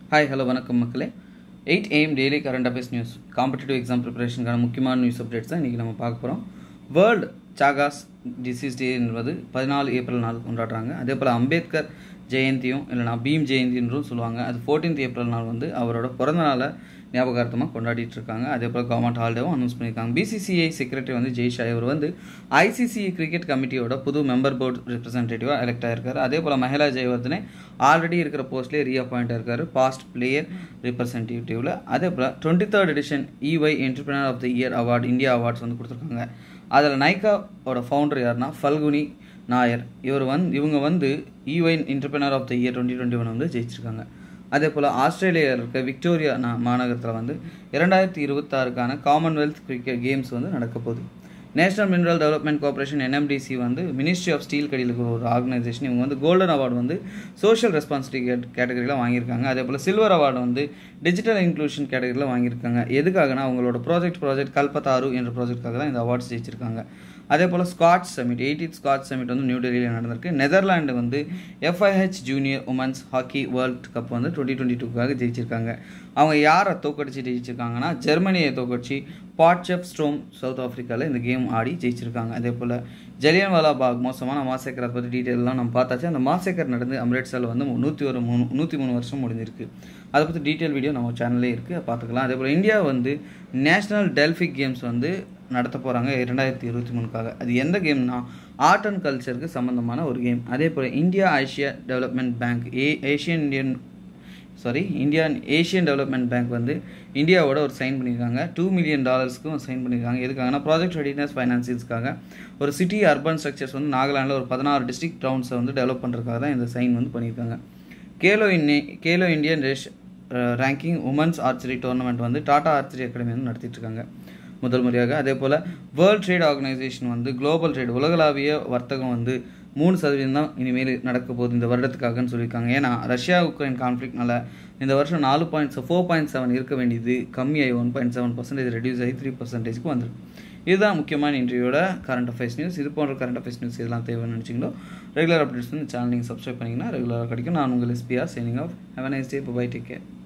hi hello வணக்கம் மக்களே eight AM daily current affairs news competitive exam ப்ரிப்பரேஷனுக்கான முக்கியமான நியூஸ் அப்டேட்ஸ் தான் இன்றைக்கி நம்ம பார்க்க போகிறோம் வேர்ல்டு சாகாஸ் டிசீஸ் டே என்பது பதினாலு ஏப்ரல் நாள் கொண்டாடுறாங்க அதே போல் அம்பேத்கர் ஜெயந்தியும் இல்லைனா பீம் ஜெயந்தின்றும் சொல்லுவாங்க அது ஃபோர்டீன்த் ஏப்ரல் நாள் வந்து அவரோட பிறந்த நாளை ஞாபகார்த்தமாக கொண்டாடிட்டு இருக்காங்க அதே போல் கவர்மெண்ட் ஹாலிடேவும் அனௌன்ஸ் பண்ணியிருக்காங்க பிசிசிஐ செக்ரட்டரி வந்து ஜெய்ஷா இவர் வந்து ஐசிசி கிரிக்கெட் கமிட்டியோட புது மெம்பர் போர்டு ரெப்ரசன்டேட்டிவாக எலெக்ட் ஆயிருக்காரு அதே போல் மஹிளா ஜெயவர்தனே ஆல்ரெடி இருக்கிற போஸ்ட்லேயே ரீஅப்பாயிண்ட் இருக்காரு பாஸ்ட் பிளேயர் ரெப்ரசன்டேட்டிவ்ல அதே போல் twenty third edition EY entrepreneur of the year award India awards வந்து கொடுத்துருக்காங்க அதில் நைக்காவோட ஃபவுண்டர் யாருன்னா ஃபல்குனி நாயர் இவர் வந்து இவங்க வந்து EY entrepreneur of the year twenty twenty one வந்து ஜெயிச்சிருக்காங்க அதே போல் ஆஸ்திரேலியாவில் இருக்க விக்டோரியா மாநகரத்தில் வந்து இரண்டாயிரத்தி இருபத்தாறுக்கான காமன்வெல்த் கிரிக்கெட் கேம்ஸ் வந்து நடக்க போகுது National Mineral Development Corporation NMDC வந்து மினிஸ்ட்ரி ஆஃப் ஸ்டீல் கடியில் இருக்கிற ஒரு ஆர்கனைசேஷன் இவங்க வந்து கோல்டன் அவார்டு வந்து சோஷியல் ரெஸ்பான்சிபிலிட்டி கேட்டகரியில் வாங்கியிருக்காங்க அதே போல் சில்வர் அவார்டு வந்து டிஜிட்டல் இன்க்ளூஷன் கேட்டகரியில் வாங்கியிருக்காங்க எதுக்காகனா அவங்களோட ப்ராஜெக்ட் ப்ராஜெக்ட் கல்பத்தாரு என்ற ப்ராஜெக்ட்காக தான் இந்த அவார்ட்ஸ் ஜெயிச்சிருக்காங்க அதே போல் Scotch Summit eightieth Scotch Summit வந்து நியூ டெல்லியில் நடந்திருக்கு நெதர்லாண்டு வந்து FIH junior women's hockey world cup வந்து டுவெண்ட்டி டுவெண்ட்டி டூக்காக ஜெயிச்சிருக்காங்க அவங்க யாரை தோக்கடிச்சு ஜெயிச்சிருக்காங்கன்னா ஜெர்மனியை தோக்கடிச்சு பாட்செப் ஸ்ட்ரோம் சவுத் ஆஃப்ரிக்காவில் இந்த கேம் ஆடி ஜெயிச்சிருக்காங்க அதே போல் ஜலியன்வாலா பாக் மோசமான மாசேக்கர் அதை பற்றி டீட்டெயிலாம் நம்ம பார்த்தாச்சு அந்த மாசேக்கர் நடந்து அம்ரிட்சரில் வந்து நூற்றி ஒரு மூணு நூற்றி மூணு வருஷம் முடிஞ்சிருக்கு அதை பற்றி டீட்டெயில் வீடியோ நம்ம சேனல்லே இருக்குது பார்த்துக்கலாம் அதே போல் இந்தியா வந்து நேஷ்னல் டெல்ஃபிக் கேம்ஸ் வந்து நடத்த போகிறாங்க இரண்டாயிரத்தி இருபத்தி மூணுக்காக அது எந்த கேம்னா ஆர்ட் அண்ட் கல்ச்சருக்கு சம்மந்தமான ஒரு கேம் அதே போல் India Asia Development Bank A Asian Indian sorry Indian Asian Development Bank வந்து இந்தியாவோட ஒரு சைன் பண்ணியிருக்காங்க டூ மில்லியன் டாலர்ஸ்க்கும் சைன் பண்ணியிருக்காங்க எதுக்காகனா ப்ராஜெக்ட் ரெடினஸ் ஃபைனான்சியல்ஸ்க்காக ஒரு சிட்டி அர்பன் ஸ்ட்ரக்சர்ஸ் வந்து நாகாலாண்டில் ஒரு பதினாறு டிஸ்ட்ரிக்ட் டவுன்ஸை வந்து டெவலப் பண்ணுறதுக்காக தான் இந்த சைன் வந்து பண்ணியிருக்காங்க கேலோ இன்னே கேலோ இந்தியன் ரேஷ் ரேங்கிங் உமன்ஸ் ஆர்ச்சரி டோர்னமெண்ட் வந்து டாடா ஆர்ச்சரி அகாடமி வந்து நடத்திட்டு இருக்காங்க முதல் முறையாக அதே போல் வேர்ல்ட் ட்ரேட் ஆர்கனைசேஷன் வந்து குளோபல் ட்ரேட் உலகளாவிய வர்த்தகம் வந்து மூணு சதவீதம் தான் இனிமேல் நடக்க போகுது இந்த வருடத்துக்காகன்னு சொல்லியிருக்காங்க ஏன்னா ரஷ்யா உக்ரைன் கான்ஃப்ளிக்னால இந்த வருஷம் நாலு பாயிண்ட் ஃபோர் பாயிண்ட் செவன் இருக்க வேண்டியது கம்மியாகி one point seven percentage reduce ஆகி த்ரீ பர்சன்டேஜ்க்கு வந்துருக்கு இதுதான் முக்கியமான இன்டர்வியூட கரண்ட் அஃபேர்ஸ் நியூஸ் இது போன்ற கரண்ட் அஃபேர்ஸ் நியூஸ் இதெல்லாம் தேவைன்னு நினச்சிங்களோ ரெகுலர் அப்டேட்ஸ் வந்து சேனல் நீங்கள் சப்ஸ்கிரைப் பண்ணிங்கன்னா ரெகுலராக கிடைக்கும் நான் உங்கள் SPR signing off have nice day bye take care